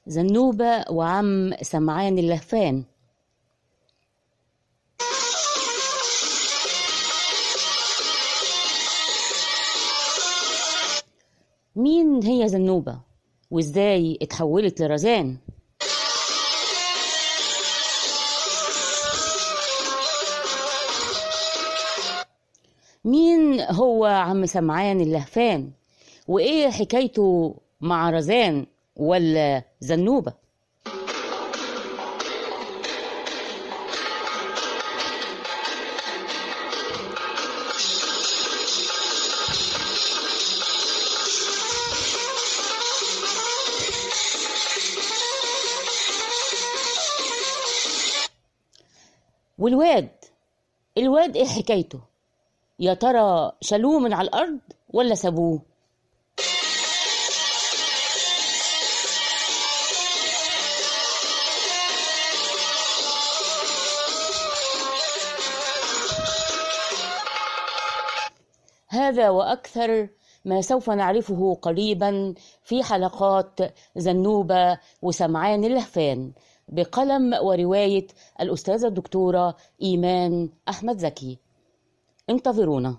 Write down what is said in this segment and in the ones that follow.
زنوبة وعم سمعان اللهفان مين هي زنوبة وازاي اتحولت لرزان مين هو عم سمعان اللهفان وايه حكايته مع رزان ولا زنوبة والواد الواد ايه حكايته يا ترى شالوه من على الارض ولا سابوه هذا واكثر ما سوف نعرفه قريبا في حلقات زنوبه وسمعان اللهفان بقلم وروايه الاستاذه الدكتوره ايمان احمد زكي انتظرونا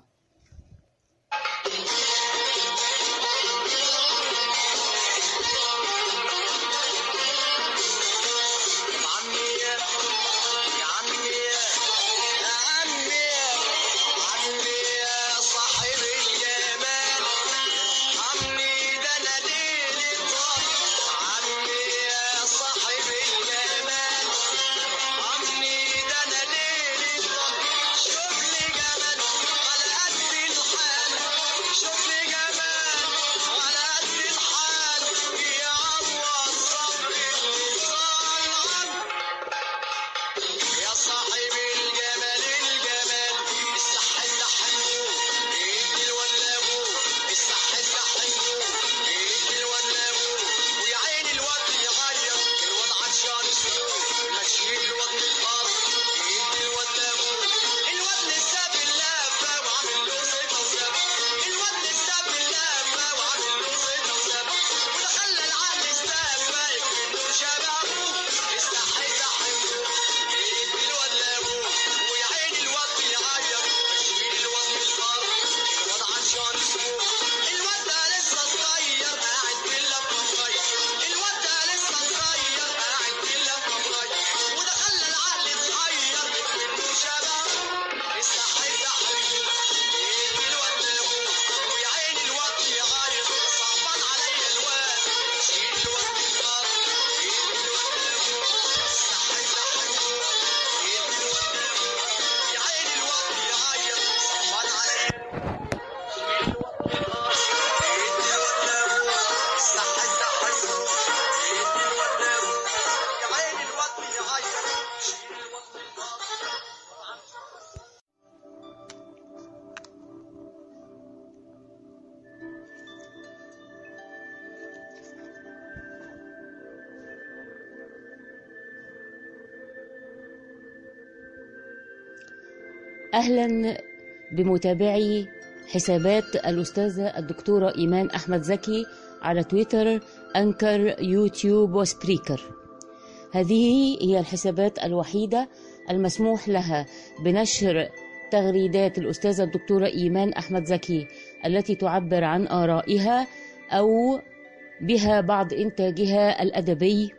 عمي يا عمي يا عمي عمي يا صاحب الجمال عمي ده انا ليلي طال عمي يا صاحب الجمال عمي ده انا ليلي طال شوف لي جمال على قد الحال شوف لي جمال على قد الحال يا الله الصبر اللي طال عنك يا صاحب الجمال الجمال الصح الحنون ايدي ولا ابوه الصح الحنون ايدي ولا ابوه ويا عين الواد يغير الواد عطشان سنون ماشيين الواد من الارض ايدي ولا ابوه الواد لسه باللفه وعامل له صيته وزبه الواد لسه باللفه وعامل له صيته وزبه وده خلى العقل استهفى يكمل شبه ابوه الصح الحنون ايدي ولا ابوه ويا عين الواد يعيط ماشيين الواد من الارض الواد عطشان سنون الواد ده لسه صغير قاعد باللفه صغير الواد ده لسه صغير قاعد باللفه صغير وده خلى العقل صغير منه شبه الصح الحنون ايدي الواد ابوه ويا عين الواد يعيط صعبان عليا الواد شيل الواد من الارض ايدي الواد ابوه الصح الحنون ايدي الواد ابوه يا عين الواد يعيط صعبان عليا شيل الواد من الارض ايدي الواد ابوه الصح الحنون ايدي الواد ابوه يا عين الواد يعيط شيل الواد من الارض اهلا بمتابعي حسابات الاستاذه الدكتوره ايمان احمد زكي على تويتر انكر يوتيوب وسبريكر هذه هي الحسابات الوحيده المسموح لها بنشر تغريدات الاستاذه الدكتوره ايمان احمد زكي التي تعبر عن ارائها او بها بعض انتاجها الادبي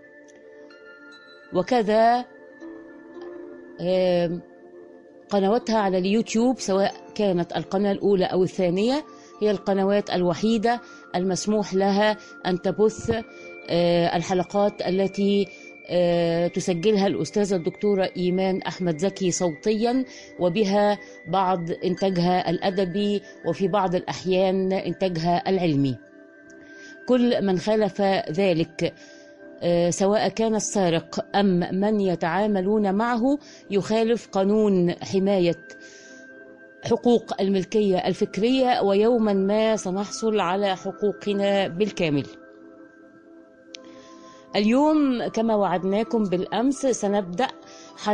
وكذا آم، قنواتها على اليوتيوب سواء كانت القناة الأولى أو الثانية هي القنوات الوحيدة المسموح لها أن تبث آه، الحلقات التي آه، تسجلها الأستاذة الدكتورة إيمان أحمد زكي صوتيا وبها بعض إنتاجها الأدبي وفي بعض الأحيان إنتاجها العلمي كل من خالف ذلك آه، سواء كان السارق أم من يتعاملون معه يخالف قانون حماية حقوق الملكية الفكرية ويوما ما سنحصل على حقوقنا بالكامل اليوم كما وعدناكم بالأمس سنبدأ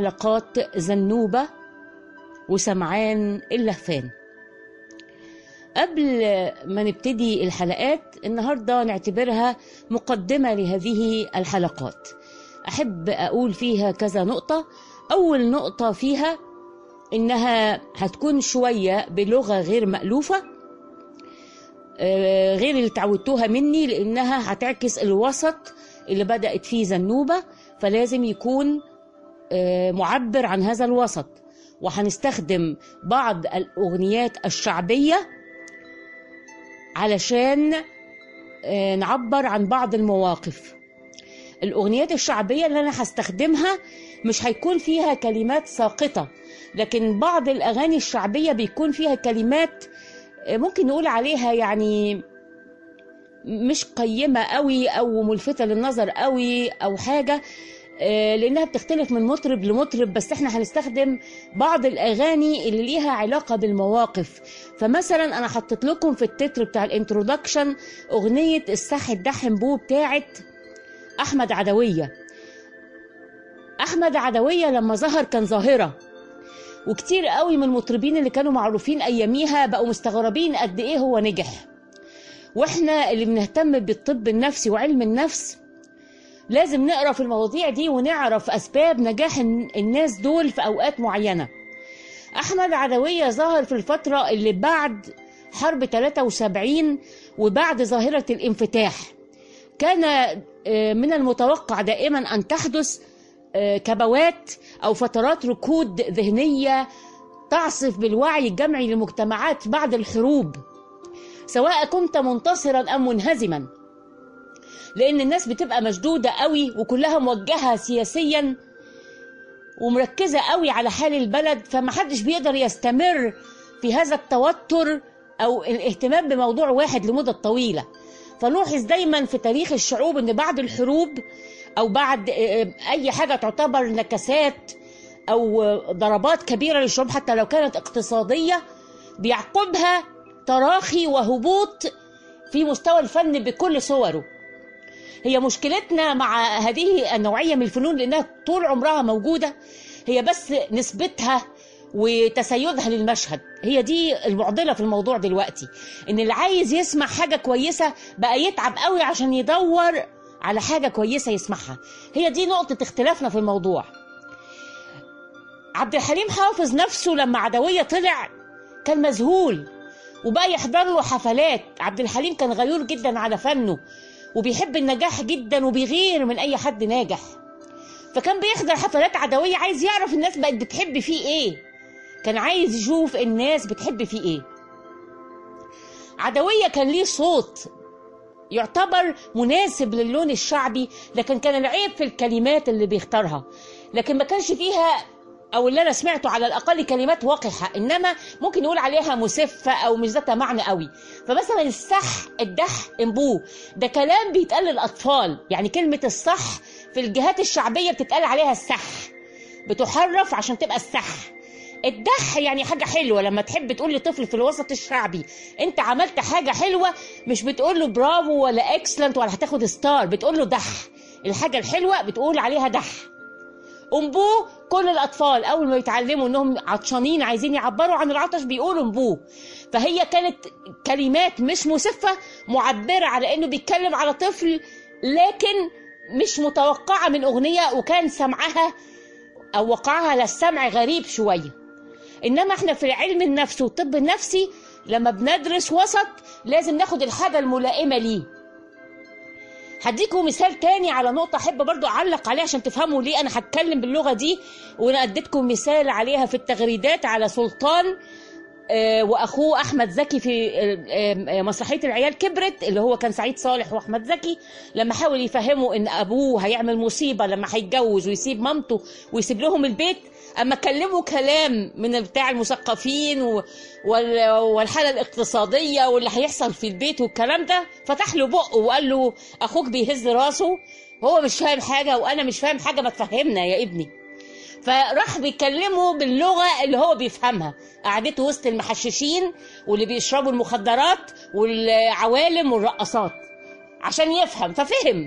حلقات زنوبة وسمعان اللهفان قبل ما نبتدي الحلقات النهارده نعتبرها مقدمه لهذه الحلقات احب اقول فيها كذا نقطه اول نقطه فيها انها هتكون شويه بلغه غير مالوفه آه، غير اللي تعودتوها مني لانها هتعكس الوسط اللي بدات فيه زنوبه فلازم يكون آه، معبر عن هذا الوسط وهنستخدم بعض الاغنيات الشعبيه علشان آه، نعبر عن بعض المواقف الأغنيات الشعبية اللي أنا هستخدمها مش هيكون فيها كلمات ساقطة لكن بعض الأغاني الشعبية بيكون فيها كلمات آه، ممكن نقول عليها يعني مش قيمة قوي أو ملفتة للنظر قوي أو حاجة آه، لأنها بتختلف من مطرب لمطرب بس احنا هنستخدم بعض الأغاني اللي ليها علاقة بالمواقف فمثلا أنا حطيت لكم في التتر بتاع الانترودكشن أغنية السح الدحم بو بتاعت أحمد عدوية أحمد عدوية لما ظهر كان ظاهرة وكتير قوي من المطربين اللي كانوا معروفين أياميها بقوا مستغربين قد إيه هو نجح واحنا اللي بنهتم بالطب النفسي وعلم النفس لازم نقرا في المواضيع دي ونعرف اسباب نجاح الن- الناس دول في اوقات معينه احمد عدويه ظهر في الفتره اللي بعد حرب 73 وبعد ظاهره الانفتاح كان آه، من المتوقع دائما ان تحدث آه، كبوات او فترات ركود ذهنيه تعصف بالوعي الجمعي للمجتمعات بعد الحروب سواء كنت منتصرا ام منهزما لان الناس بتبقى مشدوده قوي وكلها موجهه سياسيا ومركزه قوي على حال البلد فمحدش بيقدر يستمر في هذا التوتر او الاهتمام بموضوع واحد لمده طويله فنلاحظ دايما في تاريخ الشعوب ان بعد الحروب او بعد آه، اي حاجه تعتبر نكسات او آه، ضربات كبيره للشعوب حتى لو كانت اقتصاديه بيعقبها تراخي وهبوط في مستوى الفن بكل صوره هي مشكلتنا مع هذه النوعية من الفنون لأنها طول عمرها موجودة هي بس نسبتها وتسيدها للمشهد هي دي المعضلة في الموضوع دلوقتي إن اللي عايز يسمع حاجة كويسة بقى يتعب قوي عشان يدور على حاجة كويسة يسمعها هي دي نقطة اختلافنا في الموضوع عبد الحليم حافظ نفسه لما عدوية طلع كان مذهول وبقى يحضر له حفلات عبد الحليم كان غيور جدا على فنه وبيحب النجاح جدا وبيغير من اي حد ناجح فكان بيحضر حفلات عدوية عايز يعرف الناس بقت بتحب فيه ايه كان عايز يشوف الناس بتحب فيه ايه عدوية كان ليه صوت يعتبر مناسب للون الشعبي لكن كان العيب في الكلمات اللي بيختارها لكن ما كانش فيها او اللي انا سمعته على الاقل كلمات وقحه انما ممكن نقول عليها مسفه او مش ذات معنى قوي فمثلا الصح الدح انبوه ده كلام بيتقال للاطفال يعني كلمه الصح في الجهات الشعبيه بتتقال عليها الصح بتحرف عشان تبقى الصح الدح يعني حاجة حلوة لما تحب تقول لطفل في الوسط الشعبي انت عملت حاجة حلوة مش بتقول له برافو ولا اكسلنت ولا هتاخد ستار بتقول له دح الحاجة الحلوة بتقول عليها دح امبوه كل الاطفال اول ما يتعلموا انهم عطشانين عايزين يعبروا عن العطش بيقولوا امبوه فهي كانت كلمات مش مسفه معبره على انه بيتكلم على طفل لكن مش متوقعه من اغنيه وكان سمعها او وقعها للسمع غريب شويه انما احنا في علم النفس والطب النفسي لما بندرس وسط لازم ناخد الحاجه الملائمه ليه هديكم مثال تاني على نقطة أحب برضو أعلق عليها عشان تفهموا ليه أنا هتكلم باللغة دي وأنا أديتكم مثال عليها في التغريدات على سلطان آه، وأخوه أحمد زكي في آه، آه، مسرحية العيال كبرت اللي هو كان سعيد صالح وأحمد زكي لما حاول يفهموا إن أبوه هيعمل مصيبة لما هيتجوز ويسيب مامته ويسيب لهم البيت اما كلموا كلام من بتاع المثقفين و- وال- والحاله الاقتصاديه واللي هيحصل في البيت والكلام ده فتح له بقه وقال له اخوك بيهز راسه هو مش فاهم حاجه وانا مش فاهم حاجه ما تفهمنا يا ابني فراح بيكلمه باللغه اللي هو بيفهمها قعدته وسط المحششين واللي بيشربوا المخدرات والعوالم والرقصات عشان يفهم ففهم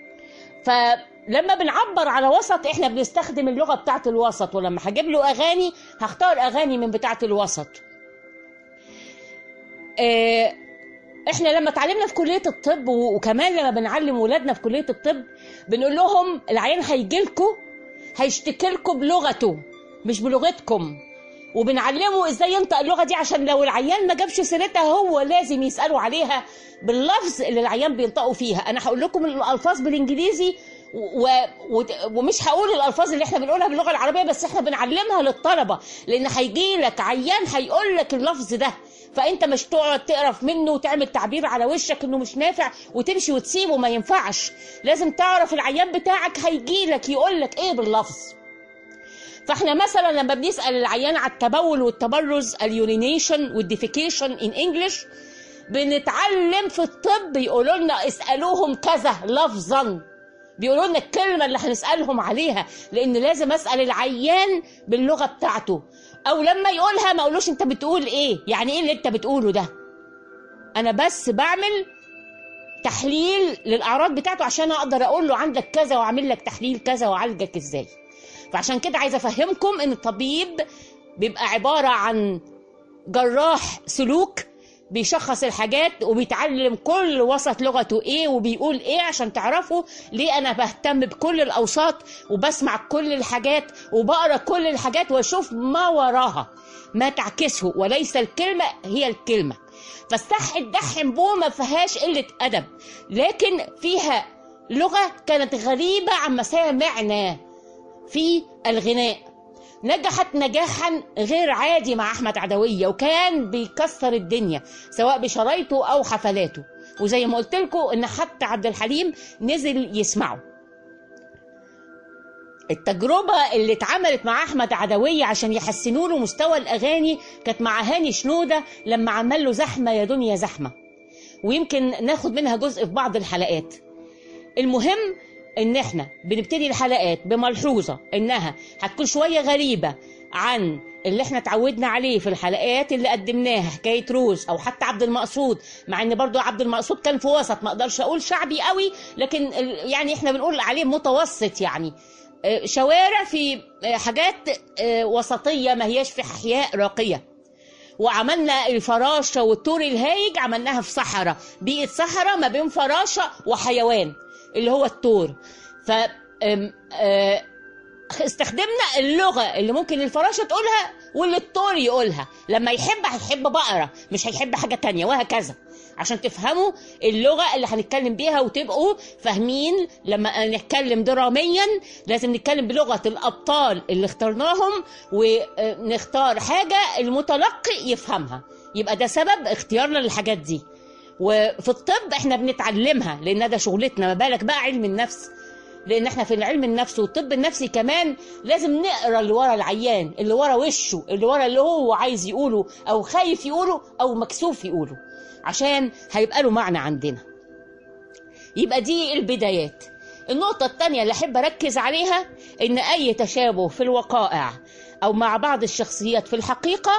فلما بنعبر على وسط احنا بنستخدم اللغه بتاعت الوسط ولما هجيب له اغاني هختار اغاني من بتاعت الوسط آه، احنا لما اتعلمنا في كليه الطب و- وكمان لما بنعلم ولادنا في كليه الطب بنقول لهم العيان هيجي لكم هيشتكي لكم بلغته مش بلغتكم وبنعلمه ازاي ينطق اللغه دي عشان لو العيان ما جابش سيرتها هو لازم يسالوا عليها باللفظ اللي العيان بينطقوا فيها انا هقول لكم الالفاظ بالانجليزي و... و... ومش هقول الالفاظ اللي احنا بنقولها باللغه العربيه بس احنا بنعلمها للطلبه لان هيجي لك عيان هيقول لك اللفظ ده فانت مش تقعد تقرف منه وتعمل تعبير على وشك انه مش نافع وتمشي وتسيبه ما ينفعش لازم تعرف العيان بتاعك هيجي لك يقول لك ايه باللفظ فاحنا مثلا لما بنسال العيان على التبول والتبرز اليورينيشن والديفيكيشن ان انجلش بنتعلم في الطب يقولوا لنا اسالوهم كذا لفظا بيقولوا لنا الكلمه اللي هنسالهم عليها لان لازم اسال العيان باللغه بتاعته او لما يقولها ما اقولوش انت بتقول ايه يعني ايه اللي انت بتقوله ده انا بس بعمل تحليل للاعراض بتاعته عشان اقدر اقول له عندك كذا واعمل لك تحليل كذا واعالجك ازاي فعشان كده عايزه افهمكم ان الطبيب بيبقى عباره عن جراح سلوك بيشخص الحاجات وبيتعلم كل وسط لغته ايه وبيقول ايه عشان تعرفوا ليه انا بهتم بكل الاوساط وبسمع كل الحاجات وبقرا كل الحاجات واشوف ما وراها ما تعكسه وليس الكلمه هي الكلمه فالصح الدحم بو ما فيهاش قله ادب لكن فيها لغه كانت غريبه عن مسامعنا في الغناء نجحت نجاحا غير عادي مع احمد عدويه وكان بيكسر الدنيا سواء بشرايطه او حفلاته وزي ما قلت لكم ان حتى عبد الحليم نزل يسمعه التجربة اللي اتعملت مع أحمد عدوية عشان يحسنوا له مستوى الأغاني كانت مع هاني شنودة لما عمل له زحمة يا دنيا زحمة ويمكن ناخد منها جزء في بعض الحلقات المهم ان احنا بنبتدي الحلقات بملحوظه انها هتكون شويه غريبه عن اللي احنا اتعودنا عليه في الحلقات اللي قدمناها حكايه روز او حتى عبد المقصود مع ان برضو عبد المقصود كان في وسط ما اقدرش اقول شعبي قوي لكن ال- يعني احنا بنقول عليه متوسط يعني آه، شوارع في آه، حاجات آه، وسطيه ما هياش في احياء راقيه وعملنا الفراشه والطور الهايج عملناها في صحراء بيئه صحراء ما بين فراشه وحيوان اللي هو الطور ف أم- آه، استخدمنا اللغه اللي ممكن الفراشه تقولها واللي الطور يقولها لما يحب هيحب بقره مش هيحب حاجه تانية وهكذا عشان تفهموا اللغه اللي هنتكلم بيها وتبقوا فاهمين لما نتكلم دراميا لازم نتكلم بلغه الابطال اللي اخترناهم ونختار حاجه المتلقي يفهمها يبقى ده سبب اختيارنا للحاجات دي وفي الطب احنا بنتعلمها لان ده شغلتنا ما بالك بقى علم النفس لان احنا في العلم النفس والطب النفسي كمان لازم نقرا اللي ورا العيان اللي ورا وشه اللي ورا اللي هو عايز يقوله او خايف يقوله او مكسوف يقوله عشان هيبقى له معنى عندنا يبقى دي البدايات النقطة التانية اللي أحب أركز عليها إن أي تشابه في الوقائع أو مع بعض الشخصيات في الحقيقة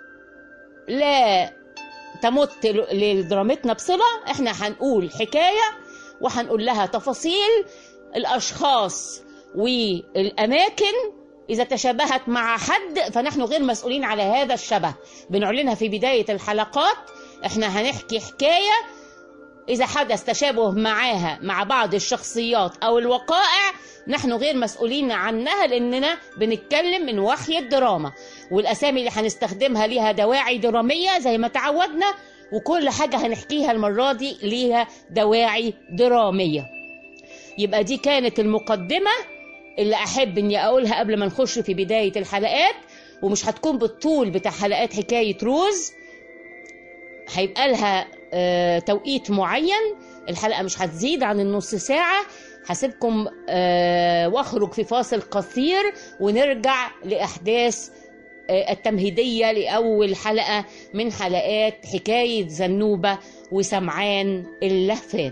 لا تمت لدرامتنا بصلة احنا هنقول حكاية وهنقول لها تفاصيل الأشخاص والأماكن إذا تشابهت مع حد فنحن غير مسؤولين على هذا الشبه بنعلنها في بداية الحلقات احنا هنحكي حكاية إذا حدث تشابه معاها مع بعض الشخصيات أو الوقائع نحن غير مسؤولين عنها لأننا بنتكلم من وحي الدراما والأسامي اللي هنستخدمها ليها دواعي درامية زي ما تعودنا وكل حاجة هنحكيها المرة دي ليها دواعي درامية يبقى دي كانت المقدمة اللي أحب إني أقولها قبل ما نخش في بداية الحلقات ومش هتكون بالطول بتاع حلقات حكاية روز هيبقى لها آه، توقيت معين الحلقة مش هتزيد عن النص ساعة هسيبكم آه، واخرج في فاصل قصير ونرجع لأحداث آه، التمهيدية لأول حلقة من حلقات حكاية زنوبة وسمعان اللهفان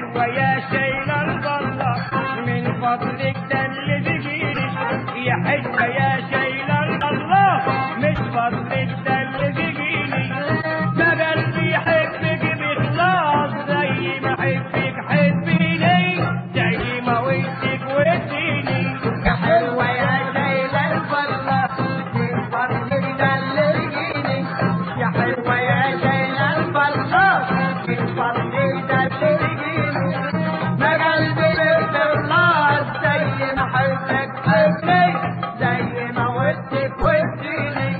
حلوة يا شايلة البلة من فضلك ده اللي بيجيلي يا حلوة يا شايلة البلة من فضلك ده اللي بيجيلي ما قلبي يحبك بإخلاص زي ما حبك حبيني زي ما ودك وديني يا حلوة يا شايلة الفضة من فضلك دلرجيني يا حلوة يا شايلة الفضة من فضلك دلرجيني ما قلبي بالاخلاص زي ما حبك حبني زي ما ودك وديني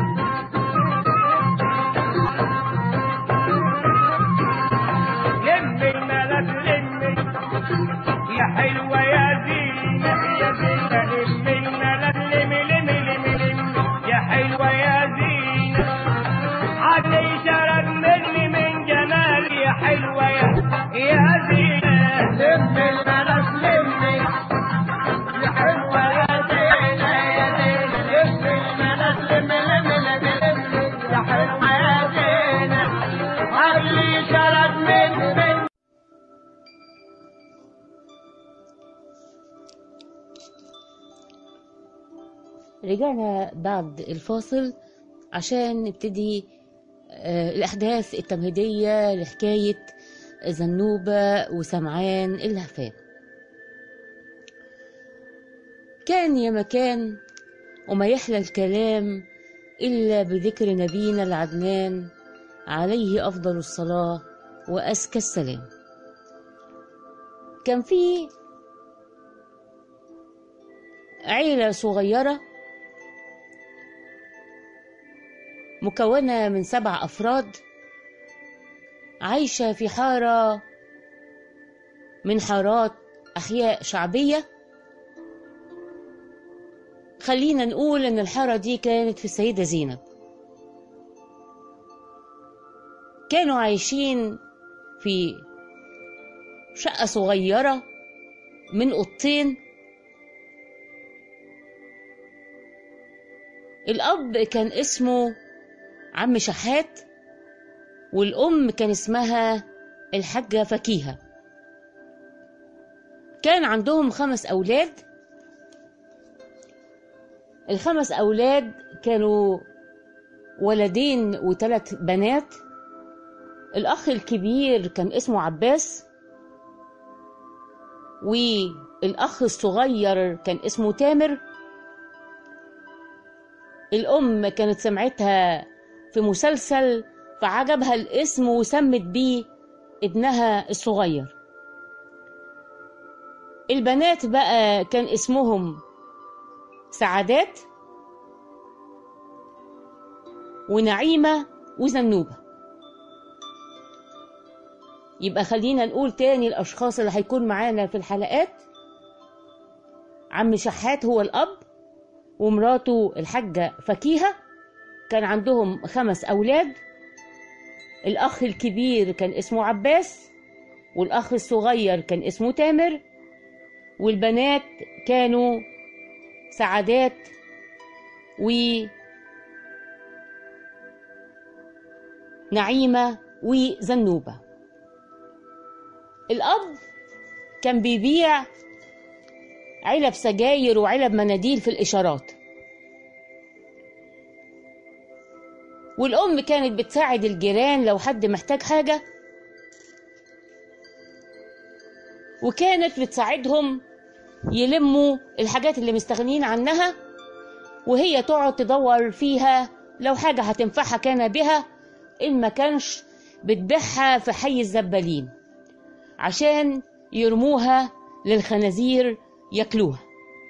لمي الملف لمي يا حلوة يا زينة يا زينة لمي الملف لمي لمي لمي لمي يا حلوة يا زينة عقلي شرب مني من جمال يا حلوة يا يا زينة لمي الملف لمي يا حلوة يا زينة يا زينة لمي الملف لمي لمي لمي لمي يا حلوة يا زينة عقلي شرب مني من رجعنا بعد الفاصل عشان نبتدي آه، الأحداث التمهيدية لحكاية زنوبة وسمعان اللهفان كان يا مكان وما يحلى الكلام إلا بذكر نبينا العدنان عليه أفضل الصلاة وأزكى السلام كان في عيلة صغيرة مكونة من سبع أفراد عايشة في حارة من حارات أحياء شعبية خلينا نقول إن الحارة دي كانت في السيدة زينب كانوا عايشين في شقة صغيرة من أوضتين الأب كان اسمه عم شحات والأم كان اسمها الحاجة فكيهة كان عندهم خمس أولاد الخمس أولاد كانوا ولدين وثلاث بنات الأخ الكبير كان اسمه عباس والأخ الصغير كان اسمه تامر الأم كانت سمعتها في مسلسل فعجبها الاسم وسمت بيه ابنها الصغير البنات بقى كان اسمهم سعادات ونعيمة وزنوبة يبقى خلينا نقول تاني الأشخاص اللي هيكون معانا في الحلقات عم شحات هو الأب ومراته الحاجة فكيهة كان عندهم خمس أولاد الأخ الكبير كان اسمه عباس والأخ الصغير كان اسمه تامر والبنات كانوا سعادات و نعيمة وزنوبة الأب كان بيبيع علب سجاير وعلب مناديل في الإشارات والأم كانت بتساعد الجيران لو حد محتاج حاجة وكانت بتساعدهم يلموا الحاجات اللي مستغنيين عنها وهي تقعد تدور فيها لو حاجة هتنفعها كان بها إن ما كانش بتبيعها في حي الزبالين عشان يرموها للخنازير ياكلوها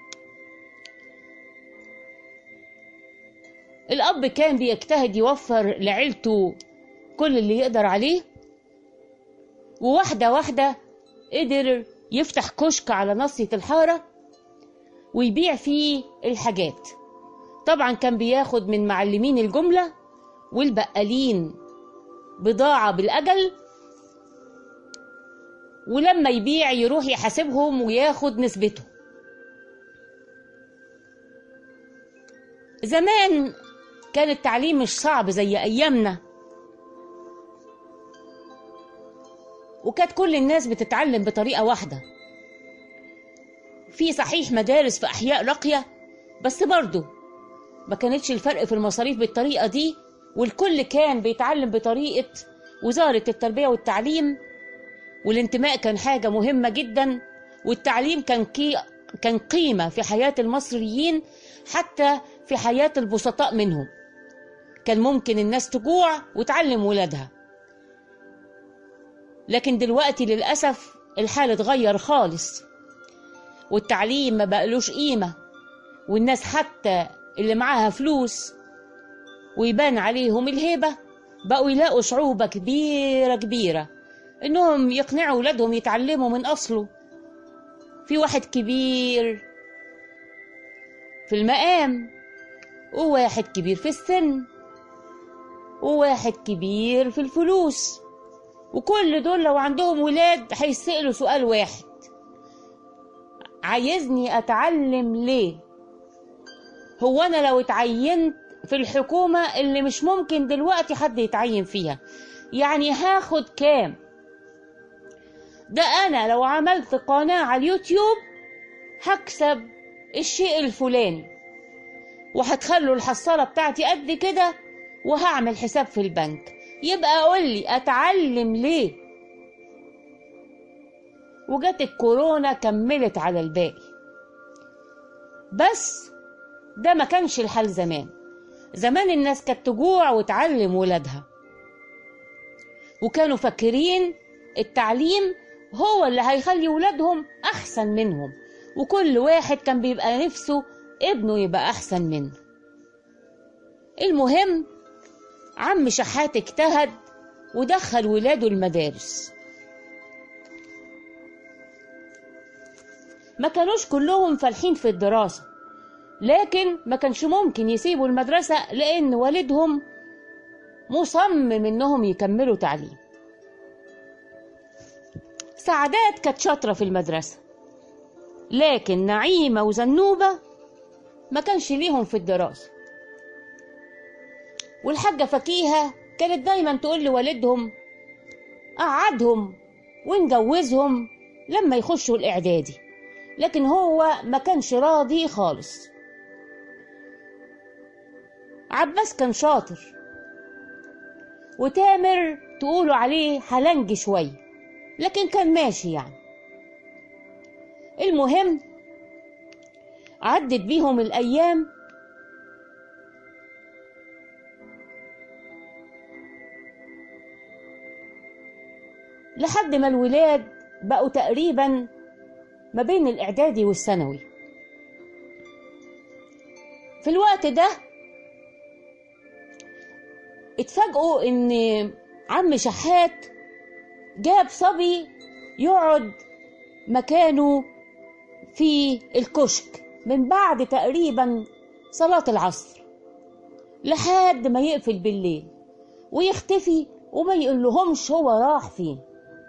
الأب كان بيجتهد يوفر لعيلته كل اللي يقدر عليه وواحدة واحدة قدر يفتح كشك على ناصية الحارة ويبيع فيه الحاجات طبعا كان بياخد من معلمين الجملة والبقالين بضاعة بالأجل ولما يبيع يروح يحاسبهم وياخد نسبته زمان كان التعليم مش صعب زي أيامنا وكانت كل الناس بتتعلم بطريقة واحدة في صحيح مدارس في أحياء راقية بس برضه ما كانتش الفرق في المصاريف بالطريقة دي والكل كان بيتعلم بطريقة وزارة التربية والتعليم والانتماء كان حاجة مهمة جدا والتعليم كان كي كان قيمة في حياة المصريين حتى في حياة البسطاء منهم كان ممكن الناس تجوع وتعلم ولادها لكن دلوقتي للأسف الحال اتغير خالص والتعليم ما بقلوش قيمة والناس حتى اللي معاها فلوس ويبان عليهم الهيبة بقوا يلاقوا صعوبة كبيرة كبيرة إنهم يقنعوا ولادهم يتعلموا من أصله في واحد كبير في المقام وواحد كبير في السن وواحد كبير في الفلوس وكل دول لو عندهم ولاد هيسألوا سؤال واحد عايزني أتعلم ليه هو أنا لو اتعينت في الحكومة اللي مش ممكن دلوقتي حد يتعين فيها يعني هاخد كام ده أنا لو عملت قناة على اليوتيوب هكسب الشيء الفلاني وهتخلوا الحصالة بتاعتي قد كده وهعمل حساب في البنك يبقى قول لي اتعلم ليه وجت الكورونا كملت على الباقي بس ده ما كانش الحال زمان زمان الناس كانت تجوع وتعلم ولادها وكانوا فاكرين التعليم هو اللي هيخلي ولادهم احسن منهم وكل واحد كان بيبقى نفسه ابنه يبقى احسن منه المهم عم شحات اجتهد ودخل ولاده المدارس ما كانوش كلهم فالحين في الدراسة لكن ما كانش ممكن يسيبوا المدرسة لأن والدهم مصمم إنهم يكملوا تعليم سعدات كانت شاطرة في المدرسة لكن نعيمة وزنوبة ما كانش ليهم في الدراسة والحاجة فكيهة كانت دايما تقول لوالدهم قعدهم ونجوزهم لما يخشوا الإعدادي لكن هو ما كانش راضي خالص عباس كان شاطر وتامر تقولوا عليه حلنج شوية لكن كان ماشي يعني المهم عدت بيهم الأيام لحد ما الولاد بقوا تقريبا ما بين الإعدادي والثانوي في الوقت ده اتفاجئوا إن عم شحات جاب صبي يقعد مكانه في الكشك من بعد تقريبا صلاة العصر لحد ما يقفل بالليل ويختفي وما يقولهمش هو راح فين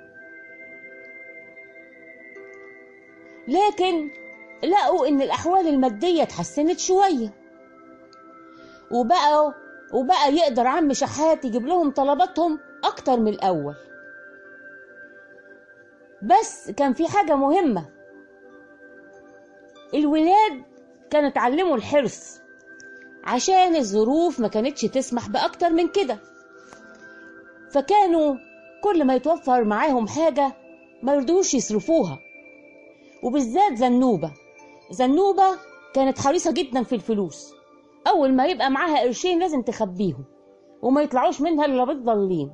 لكن لقوا ان الاحوال الماديه اتحسنت شويه وبقوا وبقى يقدر عم شحات يجيب لهم طلباتهم اكتر من الاول بس كان في حاجه مهمه الولاد كانوا اتعلموا الحرص عشان الظروف ما كانتش تسمح باكتر من كده فكانوا كل ما يتوفر معاهم حاجه ما يرضوش يصرفوها وبالذات زنوبة زنوبة كانت حريصة جدا في الفلوس أول ما يبقى معاها قرشين لازم تخبيهم وما يطلعوش منها إلا بتضلين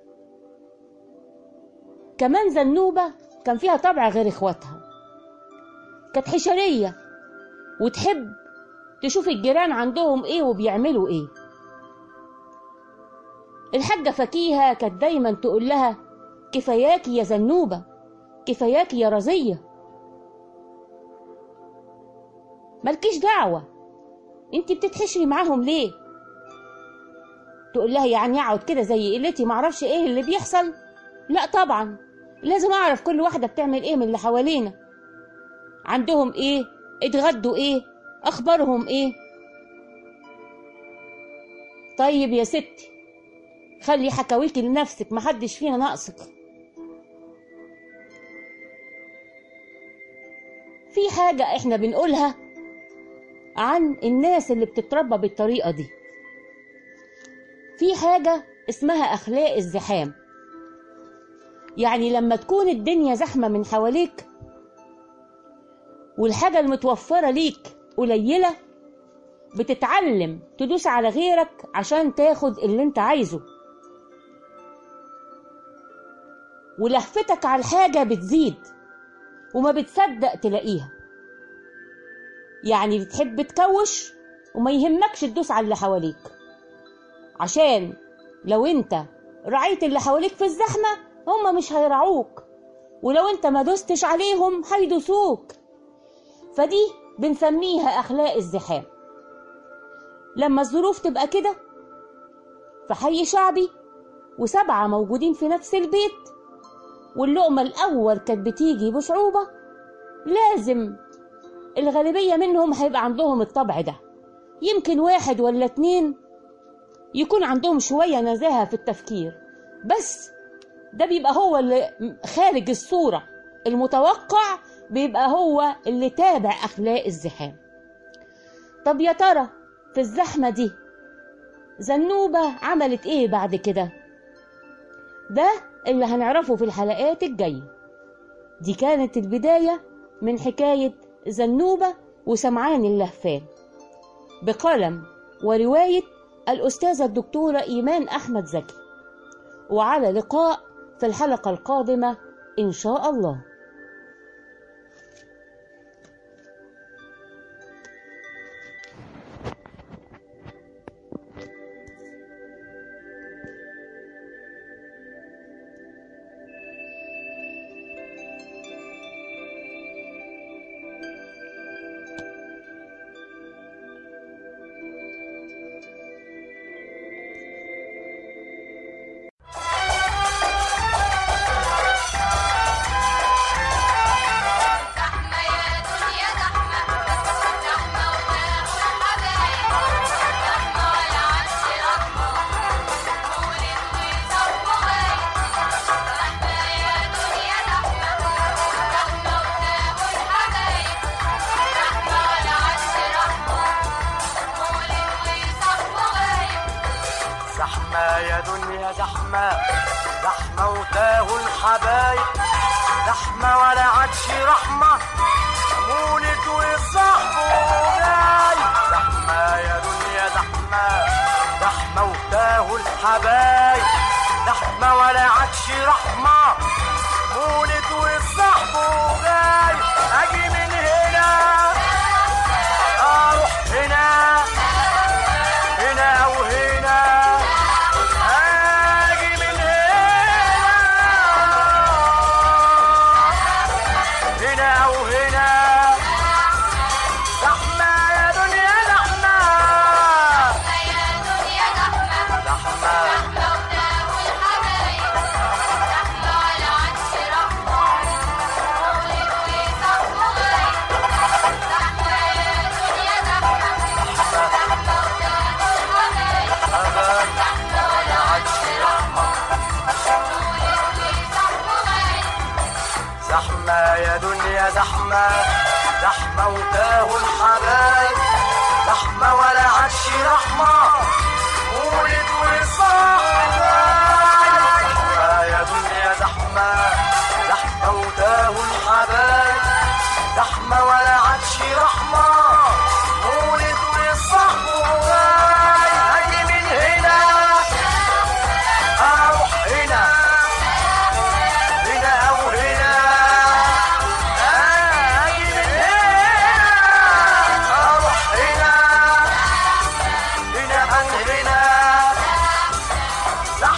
كمان زنوبة كان فيها طبع غير إخواتها كانت حشرية وتحب تشوف الجيران عندهم إيه وبيعملوا إيه الحاجة فكيهة كانت دايما تقول لها كفاياكي يا زنوبة كفاياكي يا رزيه مالكيش دعوة انت بتتحشري معاهم ليه تقول لها يعني اقعد كده زي قلتي معرفش ايه اللي بيحصل لا طبعا لازم اعرف كل واحدة بتعمل ايه من اللي حوالينا عندهم ايه اتغدوا ايه اخبارهم ايه طيب يا ستي خلي حكاويكي لنفسك محدش فينا ناقصك في حاجة احنا بنقولها عن الناس اللي بتتربى بالطريقة دي في حاجة اسمها أخلاق الزحام يعني لما تكون الدنيا زحمة من حواليك والحاجة المتوفرة ليك قليلة بتتعلم تدوس على غيرك عشان تاخد اللي انت عايزه ولهفتك على الحاجة بتزيد وما بتصدق تلاقيها يعني بتحب تكوش وما يهمكش تدوس على اللي حواليك عشان لو انت رعيت اللي حواليك في الزحمة هما مش هيرعوك ولو انت ما دوستش عليهم هيدوسوك فدي بنسميها أخلاق الزحام لما الظروف تبقى كده في حي شعبي وسبعة موجودين في نفس البيت واللقمة الأول كانت بتيجي بصعوبة لازم الغالبية منهم هيبقى عندهم الطبع ده يمكن واحد ولا اتنين يكون عندهم شوية نزاهة في التفكير بس ده بيبقى هو اللي خارج الصورة المتوقع بيبقى هو اللي تابع أخلاق الزحام طب يا ترى في الزحمة دي زنوبة عملت ايه بعد كده ده اللي هنعرفه في الحلقات الجاية دي كانت البداية من حكاية زنوبة وسمعان اللهفان بقلم ورواية الأستاذة الدكتورة إيمان أحمد زكي وعلى لقاء في الحلقة القادمة إن شاء الله زحمة يا دنيا زحمة زحمة وتاخد حبايب زحمة ولا عدش رحمة مولد وصف غايب زحمة يا دنيا زحمة زحمة وتاخد حبايب زحمة ولا عدش رحمة مولد وصف غايب زحمة يا دنيا زحمة زحمة وتاهوا الحبايب زحمة ولا عادش رحمة مولد وصاحبه جاي زحمة يا دنيا زحمة زحمة وتاهوا الحبايب زحمة ولا عادش رحمة مولد وصاحبه جاي أجي من هنا أروح هنا هنا وهنا اجي من هنا هنا وهنا زحمة يا دنيا زحمة يا دنيا زحمة زحمة زحمة وتاهوا الحبايب زحمة ولا عدش رحمة مولد وصف غايب زحمة يا دنيا زحمة زحمة وتاهوا الحبايب أبد زحمة ولا عدش رحمة مولد وصف غايب زحمة يا دنيا زحمة زحمة وتاهوا الحبايب زحمة ولا عادش رحمة مولد وصاحب زحمة يا دنيا زحمة زحمة وتاهوا الحبايب زحمة ولا عادش رحمة مولد وصاحب أجي من هنا أروح هنا هنا أو هنا أجي من هنا أروح هنا هنا عن هنا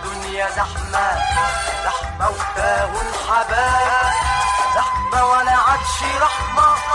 دنيا زحمة زحمة وتاهوا الحبايب زحمة ولا عادش رحمة